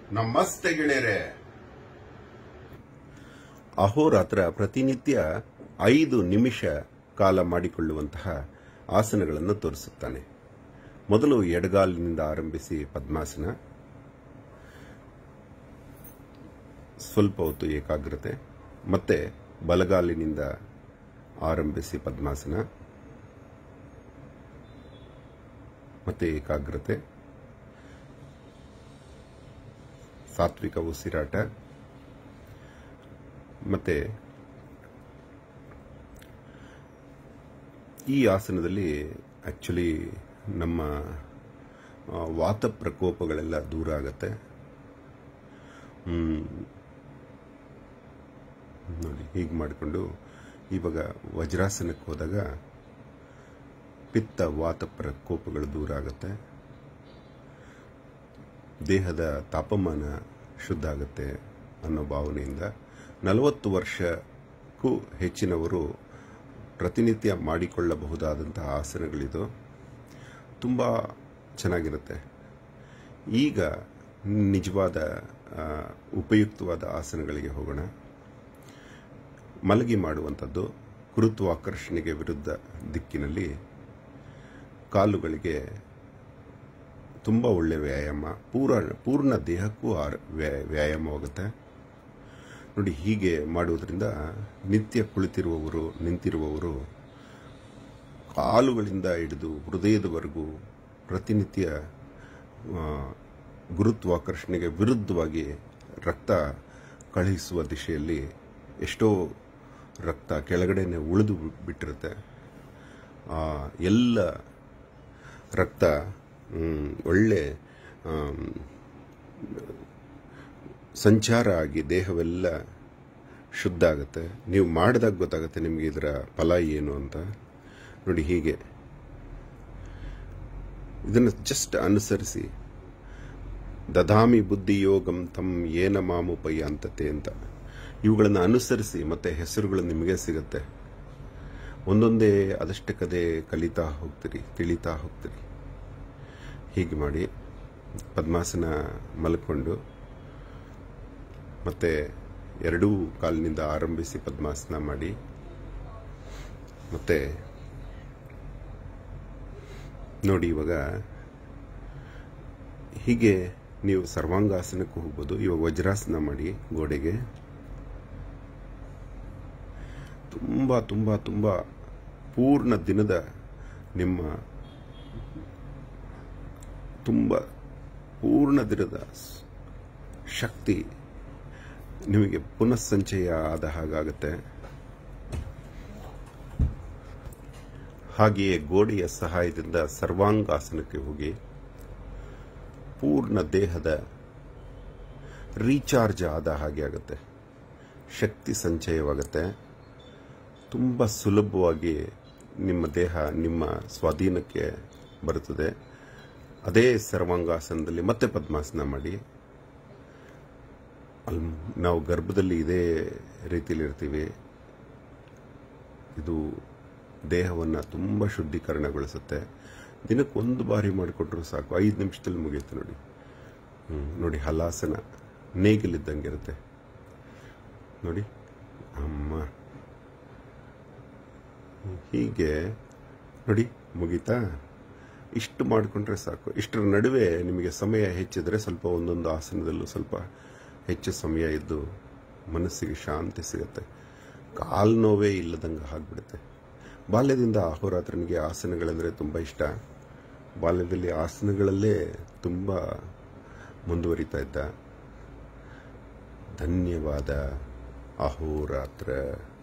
ನಮಸ್ತೆ ಗೆಳೆಯರೆ ಅಹೋರಾತ್ರ ಪ್ರತಿನಿತ್ಯ ಐದು ನಿಮಿಷ ಕಾಲ ಮಾಡಿಕೊಳ್ಳುವಂತಹ ಆಸನಗಳನ್ನು ತೋರಿಸುತ್ತಾನೆ ಮೊದಲು ಎಡಗಾಲಿನಿಂದ ಆರಂಭಿಸಿ ಪದ್ಮಾಸನ ಸ್ವಲ್ಪ ಹೊತ್ತು ಏಕಾಗ್ರತೆ ಮತ್ತೆ ಬಲಗಾಲಿನಿಂದ ಆರಂಭಿಸಿ ಪದ್ಮಾಸನ ಮತ್ತೆ ಏಕಾಗ್ರತೆ ಸಾತ್ವಿಕ ಉಸಿರಾಟ ಮತ್ತೆ ಈ ಆಸನದಲ್ಲಿ ಆಕ್ಚುಲಿ ನಮ್ಮ ಆ, ವಾತ ಪ್ರಕೋಪಗಳೆಲ್ಲ ದೂರ ಆಗತ್ತೆ ಹ್ಮ್. ನೋಡಿ ಹೀಗೆ ಮಾಡಿಕೊಂಡು ಇವಾಗ ವಜ್ರಾಸನಕ್ಕೆ ಹೋದಾಗ ಪಿತ್ತ ವಾತ ಪ್ರಕೋಪಗಳು ದೂರ ಆಗುತ್ತೆ ದೇಹದ ತಾಪಮಾನ ಶುದ್ಧ ಆಗುತ್ತೆ ಅನ್ನೋ ಭಾವನೆಯಿಂದ ನಲವತ್ತು ವರ್ಷಕ್ಕೂ ಹೆಚ್ಚಿನವರು ಪ್ರತಿನಿತ್ಯ ಮಾಡಿಕೊಳ್ಳಬಹುದಾದಂತಹ ಆಸನಗಳಿದು ತುಂಬ ಚೆನ್ನಾಗಿರುತ್ತೆ ಈಗ ನಿಜವಾದ ಆ, ಉಪಯುಕ್ತವಾದ ಆಸನಗಳಿಗೆ ಹೋಗೋಣ ಮಲಗಿ ಮಾಡುವಂಥದ್ದು ಗುರುತ್ವಾಕರ್ಷಣೆಗೆ ವಿರುದ್ಧ ದಿಕ್ಕಿನಲ್ಲಿ ಕಾಲುಗಳಿಗೆ ತುಂಬ ಒಳ್ಳೆ ವ್ಯಾಯಾಮ ಪೂರ ಪೂರ್ಣ ದೇಹಕ್ಕೂ ಆರ್- ವ್ಯಾ- ವ್ಯಾಯಾಮವಾಗುತ್ತೆ ನೋಡಿ ಹೀಗೆ ಮಾಡುವುದರಿಂದ ನಿತ್ಯ ಕುಳಿತಿರುವವರು ನಿಂತಿರುವವರು ಕಾಲುಗಳಿಂದ ಹಿಡಿದು ಹೃದಯದವರೆಗೂ ಪ್ರತಿನಿತ್ಯ ಆ, ಗುರುತ್ವಾಕರ್ಷಣೆಗೆ ವಿರುದ್ಧವಾಗಿ ರಕ್ತ ಕಳುಹಿಸುವ ದಿಶೆಯಲ್ಲಿ ಎಷ್ಟೋ ರಕ್ತ ಕೆಳಗಡೆನೆ ಉಳಿದು ಬಿಟ್ಟಿರುತ್ತೆ ಆ ಎಲ್ಲ ರಕ್ತ ಮ್, ಒಳ್ಳೆ ಆಮ್, ಸಂಚಾರ ಆಗಿ ದೇಹವೆಲ್ಲ ಶುದ್ಧ ಆಗುತ್ತೆ ನೀವು ಮಾಡಿದಾಗ ಗೊತ್ತಾಗುತ್ತೆ ನಿಮಗೆ ಇದರ ಫಲ ಏನು ಅಂತ ನೋಡಿ ಹೀಗೆ ಇದನ್ನು ಜಸ್ಟ್ ಅನುಸರಿಸಿ ದದಾಮಿ ಬುದ್ಧಿ ಯೋಗಂ ತಮ್ ಏನ ಮಾಮುಪಯಾಂತತೆ ಅಂತ ಇವುಗಳನ್ನು ಅನುಸರಿಸಿ ಮತ್ತೆ ಹೆಸರುಗಳು ನಿಮಗೆ ಸಿಗುತ್ತೆ ಒಂದೊಂದೇ ಅದಷ್ಟಕ್ಕದೇ ಕಲಿತಾ ಹೋಗ್ತೀರಿ ತಿಳಿತಾ ಹೋಗ್ತೀರಿ ಹೀಗೆ ಮಾಡಿ ಪದ್ಮಾಸನ ಮಲ್ಕೊಂಡು ಮತ್ತೆ ಎರಡೂ ಕಾಲಿನಿಂದ ಆರಂಭಿಸಿ ಪದ್ಮಾಸನ ಮಾಡಿ ಮತ್ತೆ ನೋಡಿ ಇವಾಗ ಹೀಗೆ ನೀವು ಸರ್ವಾಂಗಾಸನಕ್ಕೂ ಹೋಗ್ಬೋದು ಇವಾಗ ವಜ್ರಾಸನ ಮಾಡಿ ಗೋಡೆಗೆ ತುಂಬ ತುಂಬ ತುಂಬ ಪೂರ್ಣ ದಿನದ ನಿಮ್ಮ ತುಂಬ ಪೂರ್ಣ ದಿನದ ಸ್- ಶಕ್ತಿ ನಿಮಗೆ ಪುನಃಸಂಚಯ ಆದ ಹಾಗಾಗುತ್ತೆ ಹಾಗೆಯೇ ಗೋಡೆಯ ಸಹಾಯದಿಂದ ಸರ್ವಾಂಗಾಸನಕ್ಕೆ ಹೋಗಿ ಪೂರ್ಣ ದೇಹದ ರೀಚಾರ್ಜ್ ಆದ ಹಾಗೆ ಆಗುತ್ತೆ ಶಕ್ತಿ ಸಂಚಯವಾಗುತ್ತೆ ತುಂಬ ಸುಲಭವಾಗಿ ನಿಮ್ಮ ದೇಹ ನಿಮ್ಮ ಸ್ವಾಧೀನಕ್ಕೆ ಬರುತ್ತದೆ ಅದೇ ಸರ್ವಾಂಗಾಸನದಲ್ಲಿ ಮತ್ತೆ ಪದ್ಮಾಸನ ಮಾಡಿ ಅಲ್ಲಿ ನಾವು ಗರ್ಭದಲ್ಲಿ ಇದೇ ರೀತಿಯಲ್ಲಿ ಇರ್ತೀವಿ ಇದು ದೇಹವನ್ನು ತುಂಬ ಶುದ್ಧೀಕರಣಗೊಳಿಸುತ್ತೆ ದಿನಕ್ಕೆ ಒಂದು ಬಾರಿ ಮಾಡಿಕೊಟ್ರು ಸಾಕು ಐದು ನಿಮಿಷದಲ್ಲಿ ಮುಗಿಯುತ್ತೆ ನೋಡಿ ಹ್ಮ್, ನೋಡಿ ಹಲಾಸನ ನೇಗಿಲಿದ್ದಂಗೆ ಇರುತ್ತೆ ನೋಡಿ ಅಮ್ಮ ಹೀಗೆ ನೋಡಿ ಮುಗೀತಾ ಇಷ್ಟು ಮಾಡಿಕೊಂಡ್ರೆ ಸಾಕು ಇಷ್ಟರ ನಡುವೆ ನಿಮಗೆ ಸಮಯ ಹೆಚ್ಚಿದ್ರೆ ಸ್ವಲ್ಪ ಒಂದೊಂದು ಆಸನದಲ್ಲೂ ಸ್ವಲ್ಪ ಹೆಚ್ಚು ಸಮಯ ಇದ್ದು ಮನಸ್ಸಿಗೆ ಶಾಂತಿ ಸಿಗುತ್ತೆ ಕಾಲು ನೋವೇ ಇಲ್ಲದಂಗೆ ಆಗ್ಬಿಡುತ್ತೆ ಬಾಲ್ಯದಿಂದ ಅಹೋರಾತ್ರನಿಗೆ ಆಸನಗಳೆಂದರೆ ತುಂಬ ಇಷ್ಟ ಬಾಲ್ಯದಲ್ಲಿ ಆಸನಗಳಲ್ಲೇ ತುಂಬ ಮುಂದುವರಿತಾ ಇದ್ದ ಧನ್ಯವಾದ ಅಹೋರಾತ್ರ